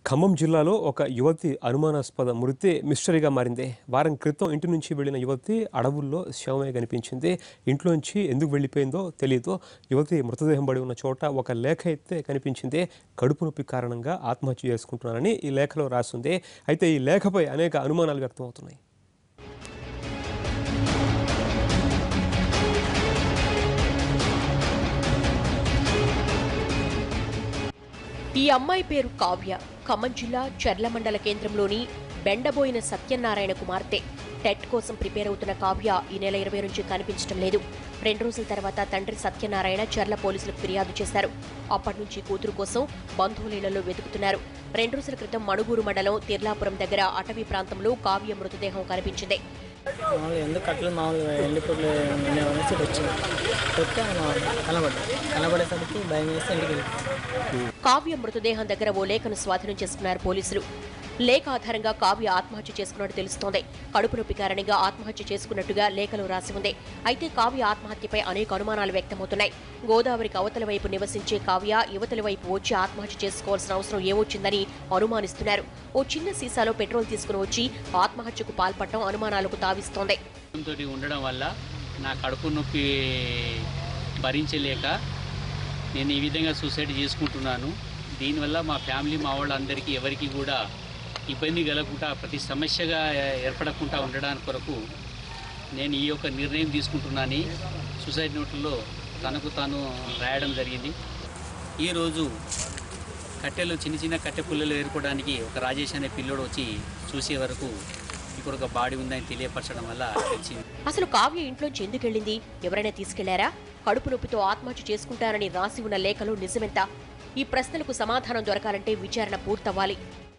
ఖమ్మం జిల్లాలో ఒక యువతి అనుమానాస్పద మృతి మిస్టరీగా మారింది వారం క్రితం ఇంటి నుంచి వెళ్లిన యువతి అడవుల్లో శవమే కనిపించింది ఇంట్లోంచి ఎందుకు వెళ్ళిపోయిందో తెలియదు యువతి మృతదేహం పడి ఉన్న చోట ఒక లేఖ అయితే కనిపించింది కడుపు నొప్పి కారణంగా ఆత్మహత్య చేసుకుంటున్నానని ఈ లేఖలో రాసింది అయితే ఈ లేఖపై అనేక అనుమానాలు వ్యక్తమవుతున్నాయి ఈ అమ్మాయి పేరు కావ్య ఖమ్మం జిల్లా చర్ల మండల కేంద్రంలోని బెండబోయిన సత్యనారాయణ కుమార్తె టెట్ కోసం ప్రిపేర్ అవుతున్న కావ్య ఈ నెల ఇరవై నుంచి కనిపించడం లేదు రెండు రోజుల తర్వాత తండ్రి సత్యనారాయణ చర్ల పోలీసులకు ఫిర్యాదు చేశారు అప్పటి నుంచి కూతురు కోసం బంధువులీలలో వెతుకుతున్నారు రెండు రోజుల క్రితం మణుగూరు మండలం తిర్లాపురం దగ్గర అటవీ ప్రాంతంలో కావ్య మృతదేహం కనిపించింది మామూలుగా ఎందుకు కట్టలు మామూలుగా ఎండిపోట్లు అనేసి వచ్చింది వస్తే కనబడ్డా కనబడేసరికి భయం వేసి ఇంటికి వెళ్ళిపోయాం కావ్య మృతదేహం దగ్గర ఓ లేఖను స్వాధీనం చేసుకున్నారు పోలీసులు లేఖ ఆధారంగా కావ్య ఆత్మహత్య చేసుకున్నట్టు తెలుస్తోంది కడుపు నొప్పి కారణంగా ఆత్మహత్య చేసుకున్నట్టుగా లేఖలో రాసి ఉంది అయితే కావ్య ఆత్మహత్యపై అనేక అనుమానాలు వ్యక్తమవుతున్నాయి గోదావరికి అవతల వైపు నివసించే కావ్య యువతల వైపు వచ్చి ఆత్మహత్య చేసుకోవాల్సిన అవసరం ఏమొచ్చిందని అనుమానిస్తున్నారు ఓ చిన్న సీసాలో పెట్రోల్ తీసుకుని వచ్చి ఆత్మహత్యకు పాల్పడటం అనుమానాలకు తావిస్తోంది తోటి ఉండడం వల్ల నా కడుపు నొప్పి భరించలేక నేను ఈ విధంగా సూసైడ్ చేసుకుంటున్నాను దీనివల్ల మా ఫ్యామిలీ మా వాళ్ళందరికీ ఎవరికి కూడా ఇబ్బంది కలగకుండా ప్రతి సమస్యగా ఏర్పడకుండా ఉండడానికి కొరకు నేను ఈ యొక్క నిర్ణయం తీసుకుంటున్నానని సూసైడ్ నోట్లో తనకు తాను రాయడం జరిగింది ఈరోజు కట్టెలు చిన్న చిన్న కట్టె పుల్లలు ఏరుకోవడానికి ఒక రాజేష్ అనే పిల్లోడు వచ్చి చూసే వరకు ఇక్కడ ఒక బాడీ ఉందని తెలియపరచడం వల్ల తెలిసింది అసలు కావ్య ఇంట్లోంచి ఎందుకెళ్ళింది ఎవరైనా తీసుకెళ్లారా కడుపు నొప్పితో ఆత్మహత్య చేసుకుంటానని రాసి ఉన్న లేఖలో నిజమెంత ఈ ప్రశ్నలకు సమాధానం దొరకాలంటే విచారణ పూర్తవ్వాలి